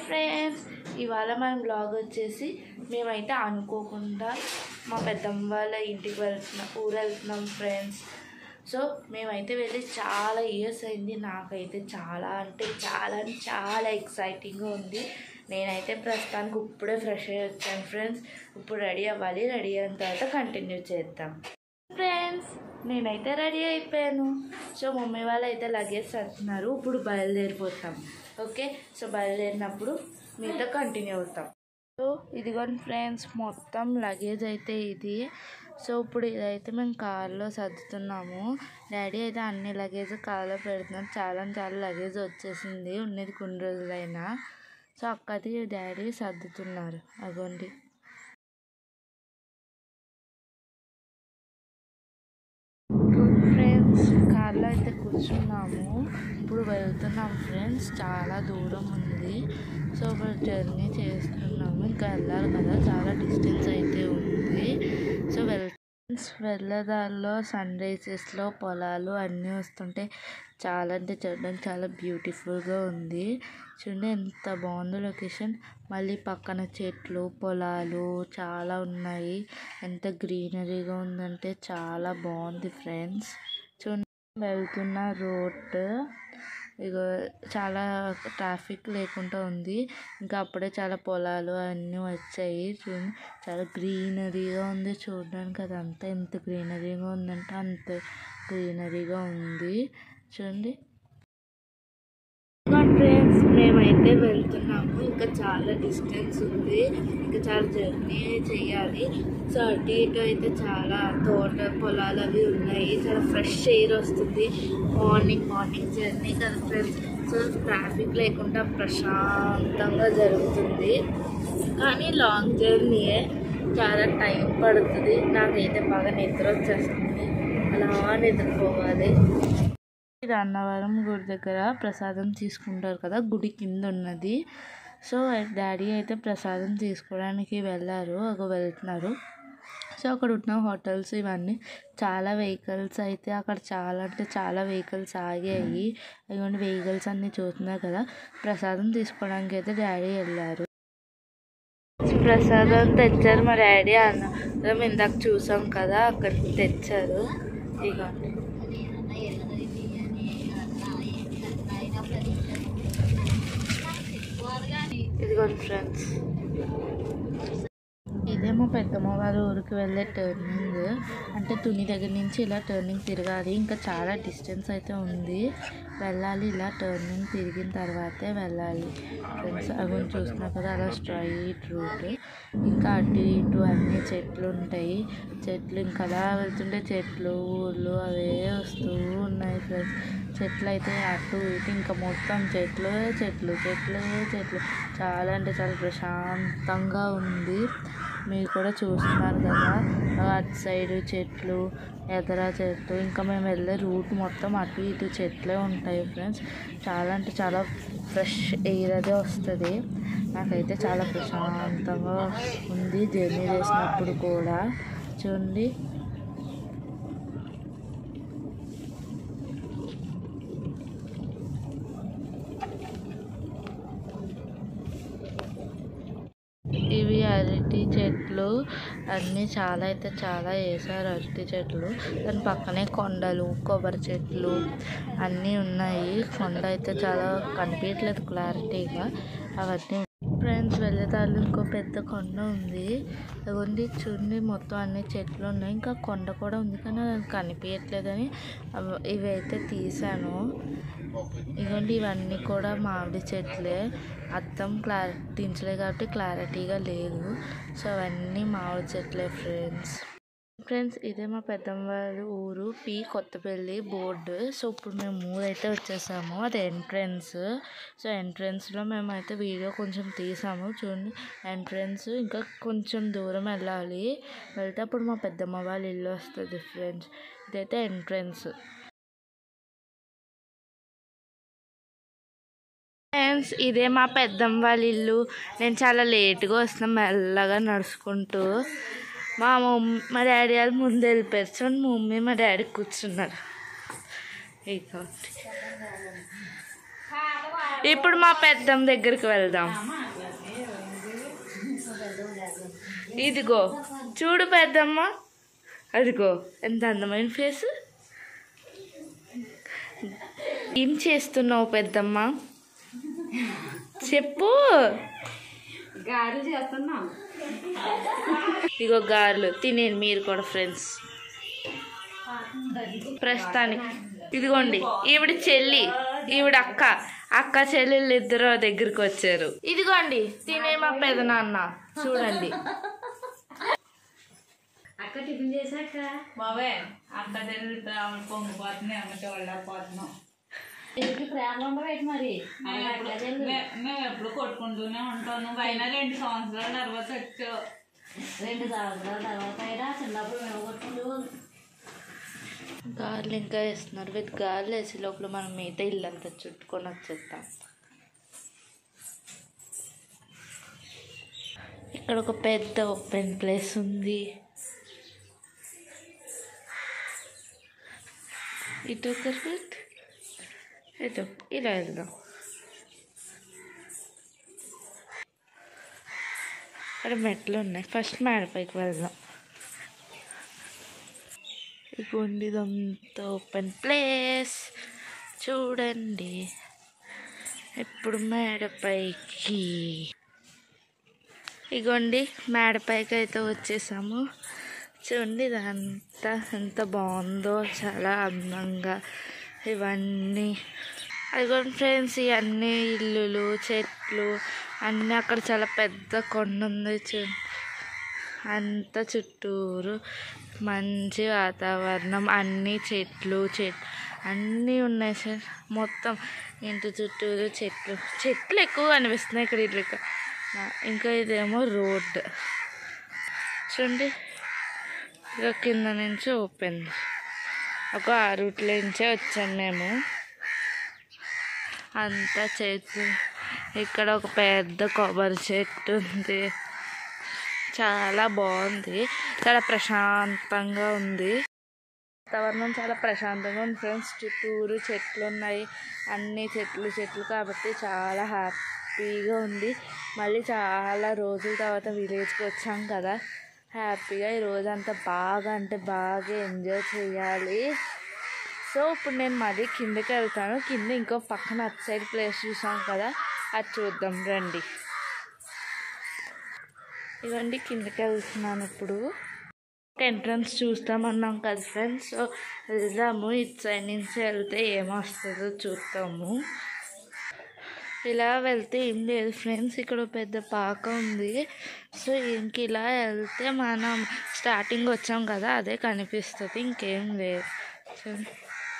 Friends ఇవాళ మన blog వచ్చేసి మేమైతే అనుకోకుండా మా పెద్దమ్మ వాళ్ళ ఇంటికి వెళ్తున్నాం ఊరు వెళ్తున్నాం ఫ్రెండ్స్ సో మేమైతే వెళ్ళి చాలా ఇయర్స్ అయింది నాకైతే చాలా అంటే చాలా అంటే చాలా ఎక్సైటింగ్గా ఉంది నేనైతే ప్రస్తుతానికి ఇప్పుడే ఫ్రెష్ అయ్యి వచ్చాను ఫ్రెండ్స్ ఇప్పుడు రెడీ అవ్వాలి రెడీ అయిన తర్వాత కంటిన్యూ చేద్దాం ఫ్రెండ్స్ నేనైతే రెడీ అయిపోయాను సో మమ్మీ వాళ్ళు అయితే లగేజ్ సర్దుతున్నారు ఇప్పుడు బయలుదేరిపోతాం ఓకే సో బయలుదేరినప్పుడు మీతో కంటిన్యూ అవుతాం సో ఇదిగోండి ఫ్రెండ్స్ మొత్తం లగేజ్ అయితే ఇది సో ఇప్పుడు ఇదైతే మేము కార్లో సర్దుతున్నాము డాడీ అయితే అన్ని లగేజ్ కార్లో పెడుతున్నారు చాలా చాలా లగేజ్ వచ్చేసింది ఉన్నది కొన్ని రోజులైనా సో అక్కది డాడీ సర్దుతున్నారు అగోండి ఫ్రెండ్స్ కార్లో అయితే కూర్చున్నాము ఇప్పుడు వెళ్తున్నాం ఫ్రెండ్స్ చాలా దూరం ఉంది సో ఇప్పుడు జర్నీ చేస్తున్నాము ఇంకా వెళ్ళాలి కదా చాలా డిస్టెన్స్ అయితే ఉంది సో వెళ్ వెళ్ళదారిలో సన్ రైజెస్లో పొలాలు అన్నీ వస్తుంటే చాలా అంటే చూడడానికి చాలా బ్యూటిఫుల్గా ఉంది చూడండి ఎంత బాగుందో లొకేషన్ మళ్ళీ పక్కన చెట్లు పొలాలు చాలా ఉన్నాయి ఎంత గ్రీనరీగా ఉందంటే చాలా బాగుంది ఫ్రెండ్స్ చూడండి వెళ్తున్న రోడ్ ఇగో చాలా ట్రాఫిక్ లేకుండా ఉంది ఇంకా అప్పుడే చాలా పొలాలు అన్నీ వచ్చాయి చూడండి చాలా గ్రీనరీగా ఉంది చూడడానికి అదంతా ఎంత గ్రీనరీగా ఉందంటే అంత గ్రీనరీగా ఉంది చూడండి ఫ్రెండ్స్ మేమైతే వెళ్తున్నాము ఇంకా చాలా డిస్టెన్స్ ఉంది ఇంకా చాలా జర్నీ చేయాలి సో అటు ఇటు అయితే చాలా తోట పొలాలు అవి ఉన్నాయి చాలా ఫ్రెష్ ఎయిర్ వస్తుంది మార్నింగ్ మార్నింగ్ జర్నీ కదా ఫ్రెండ్స్ సో ట్రాఫిక్ లేకుండా ప్రశాంతంగా జరుగుతుంది కానీ లాంగ్ జర్నీయే చాలా టైం పడుతుంది నాకైతే బాగా నిద్ర వచ్చేస్తుంది అలా నిద్రపోవాలి ఇది అన్నవరం గుడి దగ్గర ప్రసాదం తీసుకుంటారు కదా గుడి కింద ఉన్నది సో డాడీ అయితే ప్రసాదం తీసుకోవడానికి వెళ్ళారు అగో వెళ్తున్నారు సో అక్కడ ఉన్న హోటల్స్ ఇవన్నీ చాలా వెహికల్స్ అయితే అక్కడ చాలా అంటే చాలా వెహికల్స్ ఆగాయి అదిగోండి వెహికల్స్ అన్నీ చూస్తున్నారు కదా ప్రసాదం తీసుకోవడానికి అయితే డాడీ వెళ్ళారు ప్రసాదం తెచ్చారు మా డాడీ అన్నం ఇందాక చూసాం కదా అక్కడ తెచ్చారు ఇగోండి ఇదిగోండి ఫ్రెండ్స్ ఇదేమో పెద్దమ్మ వాళ్ళ ఊరికి వెళ్ళే టర్నింగ్ అంటే తుని దగ్గర నుంచి ఇలా టర్నింగ్ తిరగాలి ఇంకా చాలా డిస్టెన్స్ అయితే ఉంది వెళ్ళాలి ఇలా టర్నింగ్ తిరిగిన తర్వాతే వెళ్ళాలి ఫ్రెండ్స్ అవి చూస్తున్నారు కదా అలా స్ట్రైట్ రూట్ ఇంకా అటు ఇటు అన్ని చెట్లు ఉంటాయి చెట్లు ఇంకా అలా వెళ్తుంటే చెట్లు ఊర్లు అవే వస్తూ ఉన్నాయి ఫ్రెండ్స్ చెట్లు అయితే అటు ఇటు ఇంకా మొత్తం చెట్లు చెట్లు చెట్లు చెట్లు చాలా అంటే చాలా ప్రశాంతంగా ఉంది మీరు కూడా చూస్తున్నారు కదా అటు సైడ్ చెట్లు ఎదరా చెట్లు ఇంకా మేము వెళ్ళే రూట్ మొత్తం అటు ఇటు చెట్లే ఉంటాయి ఫ్రెండ్స్ చాలా అంటే చాలా ఫ్రెష్ ఎయిర్ అదే వస్తుంది నాకైతే చాలా ప్రశాంతంగా ఉంది జర్నీ చేసినప్పుడు కూడా చూడండి ఇవి అరటి చెట్లు అన్నీ చాలా అయితే చాలా వేసారు అరటి చెట్లు దాని పక్కనే కొండలు కొబ్బరి చెట్లు అన్నీ ఉన్నాయి కొండ అయితే చాలా కనిపించట్లేదు క్లారిటీగా అవన్నీ ఫ్రెండ్స్ వెళ్ళేదారిలో ఇంకో పెద్ద కొండ ఉంది అదిగోండి చూడండి మొత్తం అన్ని చెట్లు ఉన్నాయి ఇంకా కొండ కూడా ఉంది కానీ అది కనిపించట్లేదని ఇవి అయితే తీసాను ఇదిగోండి ఇవన్నీ కూడా మామిడి చెట్లే అద్దం క్లారిటీంచలేదు కాబట్టి క్లారిటీగా లేదు సో అవన్నీ మామిడి చెట్లే ఫ్రెండ్స్ ఫ్రెండ్స్ ఇదే మా పెద్దమ్మ వాళ్ళ ఊరు పి కొత్తపల్లి బోర్డు సో ఇప్పుడు మేము ఊరైతే వచ్చేసాము అది ఎంట్రన్స్ సో ఎంట్రన్స్లో మేమైతే వీడియో కొంచెం తీసాము చూడండి ఎంట్రన్స్ ఇంకా కొంచెం దూరం వెళ్ళాలి వెళ్తే అప్పుడు మా పెద్దమ్మ వాళ్ళ ఇల్లు వస్తుంది ఫ్రెండ్స్ ఇదైతే ఎంట్రన్స్ ఫ్రెండ్స్ ఇదే మా పెద్దమ్మ వాళ్ళ ఇల్లు నేను చాలా లేట్గా వస్తున్నాను మెల్లగా నడుచుకుంటూ మా మమ్మీ మా డాడీ వాళ్ళు ముందు వెళ్ళిపోయారు చూడండి మా మమ్మీ మా డాడీ కూర్చున్నారు ఇక ఇప్పుడు మా పెద్దమ్మ దగ్గరికి వెళ్దాం ఇదిగో చూడు పెద్దమ్మ అదిగో ఎంత అందమైన ఫేస్ ఏం చేస్తున్నావు పెద్దమ్మ చెప్పు గారెలు చేస్తున్నాం ఇగో గారెలు తినేది మీరు కూడా ఫ్రెండ్స్ ప్రస్తుతానికి ఇదిగోండి ఈవిడ చెల్లి ఈవిడ అక్క అక్క చెల్లెళ్ళు ఇద్దరు దగ్గరికి వచ్చారు ఇదిగోండి తినే మా పెదనాన్న చూడండి అక్క టిఫిన్ చేశాక బాబాయ్ అక్క తెలియదు పొంగిపోతున్నాయి అమ్మటి వెళ్ళకపోతున్నాం ఎందుకు ప్రేమ ఉండబెట్టి మరి మేము ఎప్పుడు- మే- మేము ఎప్పుడు కొట్టుకుంటూనే ఉంటాం నువ్వు అయినా రెండు సంవత్సరాల తర్వాత వచ్చావు రెండు సంవత్సరాల తర్వాత అయినా చిన్నప్పుడు మేము కొట్టుకుంటూ గారెలు ఇంకా వేస్తున్నారు విత్ గారెలు వేసే లోపల మనం మిగతా ఇల్లంతా చుట్టుకొని వచ్చేస్తాం ఇక్కడ ఒక పెద్ద ఓపెన్ ప్లేస్ ఉంది ఇటు ఒక route. ఇటు ఇలా వెళ్దాం అక్కడ మెట్లు ఉన్నాయి ఫస్ట్ మేడపైకి వెళ్దాం ఇదిగోండి ఇదంతా ఓపెన్ ప్లేస్ చూడండి ఇప్పుడు మేడపైకి ఇగోండి మేడపైకి అయితే వచ్చేసాము చూడండి ఇదంతా ఎంత బాగుందో చాలా అందంగా ఇవన్నీ అదిగోండి ఫ్రెండ్స్ ఇవన్నీ ఇల్లులు చెట్లు అన్నీ అక్కడ చాలా పెద్ద కొండ ఉంది చూడండి అంత చుట్టూరు మంచి వాతావరణం అన్ని చెట్లు చెట్ అన్నీ ఉన్నాయి సార్ మొత్తం ఇంటి చుట్టూరు చెట్లు చెట్లు ఎక్కువ కనిపిస్తున్నాయి ఇక్కడ ఇట్లా ఇక్కడ. ఇంకా ఇదేమో రోడ్ చూడండి ఇక కింద నుంచి ఓపెన్ ఒక ఆ రూట్లో నుంచే వచ్చాము మేము అంతా చెట్లు ఇక్కడ ఒక పెద్ద కొబ్బరి చెట్టు ఉంది చాలా బాగుంది చాలా ప్రశాంతంగా ఉంది వాతావరణం చాలా ప్రశాంతంగా ఉంది ఫ్రెండ్స్ చుట్టూరు చెట్లు ఉన్నాయి అన్ని చెట్లు చెట్లు కాబట్టి చాలా హ్యాపీగా ఉంది మళ్ళీ చాలా రోజుల తర్వాత విలేజ్కి వచ్చాం కదా హ్యాపీగా ఈ రోజంతా బాగా అంటే బాగా ఎంజాయ్ చేయాలి సో ఇప్పుడు నేను మళ్ళీ కిందకి వెళ్తాను కింద ఇంకో పక్కన అటు సైడ్ ప్లేస్ చూసాం కదా అది చూద్దాం రండి ఇవన్నీ కిందకి వెళ్తున్నాను ఇప్పుడు ఎంట్రన్స్ చూస్తామన్నాం కదా ఫ్రెండ్స్ సో వెళ్దాము ఇటు సైడ్ నుంచి వెళ్తే ఏమొస్తుందో చూద్దాము ఇలా వెళ్తే ఏం లేదు ఫ్రెండ్స్ ఇక్కడ ఒక పెద్ద పాక ఉంది సో ఇంక ఇలా వెళ్తే మనం స్టార్టింగ్ వచ్చాం కదా అదే కనిపిస్తుంది ఇంకేం లేదు చూడండి.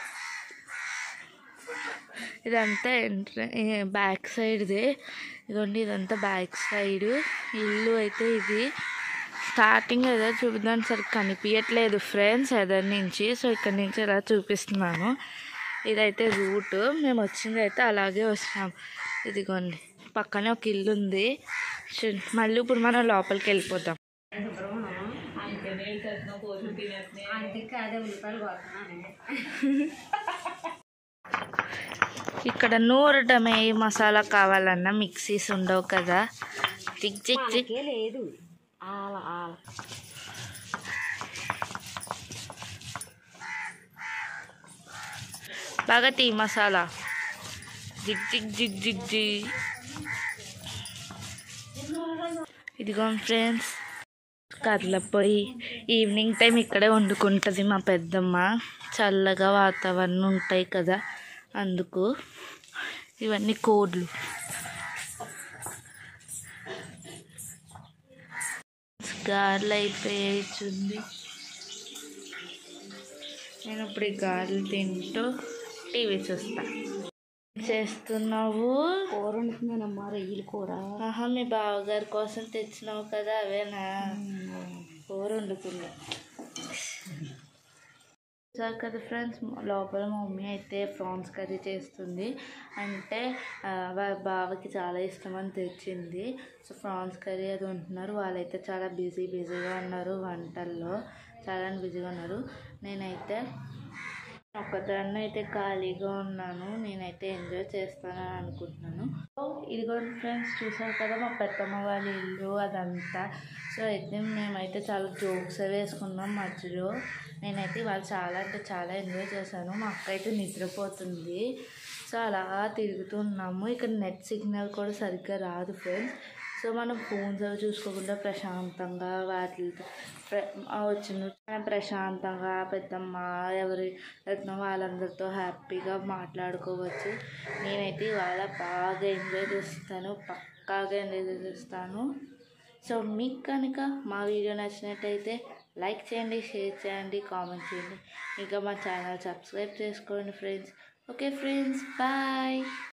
ఇదంతా ఎంట్ర బ్యాక్ సైడ్దే ఇదిగోండి ఇదంతా బ్యాక్ సైడ్ ఇల్లు అయితే ఇది స్టార్టింగ్ ఏదో చూపిద్దాం సరే కనిపించట్లేదు ఫ్రెండ్స్ ఎదర్ నుంచి సో ఇక్కడ నుంచి ఇలా చూపిస్తున్నాను ఇదైతే రూట్ మేము వచ్చింది అయితే అలాగే వస్తాం ఇదిగోండి పక్కనే ఒక ఇల్లు ఉంది చూ- మళ్ళీ ఇప్పుడు మనం లోపలికి వెళ్ళిపోతాం అందుకనే వెళ్తున్నావు కోసులు తినేస్తున్నాయి అందుకే అదే ఉల్లిపాయలు కొడుతున్నాను ఇక్కడ నూరటమే మసాలా కావాలన్నా మిక్సీస్ ఉండవు కదా జిగ్ జిగ్ జిగ్ మనకే లేదు ఆల ఆల బాగా తీ మసాలా జిగ్ జిగ్ జిగ్ జిగ్ జి ఇదిగో ఫ్రెండ్స్ కర్ల పొయ్యి ఈవినింగ్ టైం ఇక్కడే వండుకుంటుంది మా పెద్దమ్మ చల్లగా వాతావరణం ఉంటాయి కదా అందుకు ఇవన్నీ కోడ్లు గారెలు అయిపోయాయి చూంది నేను ఇప్పుడు ఈ గారెలు తింటూ టీవీ చూస్తా చేస్తున్నావు కూర వండుతున్నానమ్మా రొయ్యలు కూర ఆహా మీ బావగారి కోసం తెచ్చినావు కదా అవేనా కూర వండుతున్నా సార్ కదా ఫ్రెండ్స్ లోపల మా మమ్మీ అయితే ప్రాన్స్ కర్రీ చేస్తుంది అంటే ఆ, వాళ్ళ బావకి చాలా ఇష్టం అని తెచ్చింది సో ప్రాన్స్ కర్రీ అది ఉంటున్నారు వాళ్ళైతే చాలా బిజీ బిజీగా ఉన్నారు వంటల్లో చాలా బిజీగా ఉన్నారు నేనైతే ఒక్కదాన్ని అయితే ఖాళీగా ఉన్నాను నేనైతే ఎంజాయ్ చేస్తానని అనుకుంటున్నాను సో ఇదిగోండి ఫ్రెండ్స్ చూసారు కదా మా పెద్దమ్మ వాళ్ళ ఇల్లు అదంతా సో అయితే మేమైతే చాలా జోక్స్ వేసుకున్నాం మధ్యలో నేనైతే ఇవాళ చాలా అంటే చాలా ఎంజాయ్ చేశాను మా అక్క అయితే నిద్రపోతుంది సో అలా తిరుగుతున్నాము ఇక్కడ నెట్ సిగ్నల్ కూడా సరిగ్గా రాదు ఫ్రెండ్స్ సో మనం ఫోన్స్ అవి చూసుకోకుండా ప్రశాంతంగా వాటితో ప్ర- ఆ వచ్చిన మనం ప్రశాంతంగా పెద్దమ్మ ఎవరి రత్నం వాళ్ళందరితో హ్యాపీగా మాట్లాడుకోవచ్చు నేనైతే ఇవాళ బాగా ఎంజాయ్ చేస్తాను పక్కాగా ఎంజాయ్ చేస్తాను సో మీకు కనుక మా వీడియో నచ్చినట్టయితే లైక్ చేయండి షేర్ చేయండి కామెంట్ చేయండి ఇంకా మా ఛానల్ సబ్స్క్రైబ్ చేసుకోండి ఫ్రెండ్స్ ఓకే ఫ్రెండ్స్ బాయ్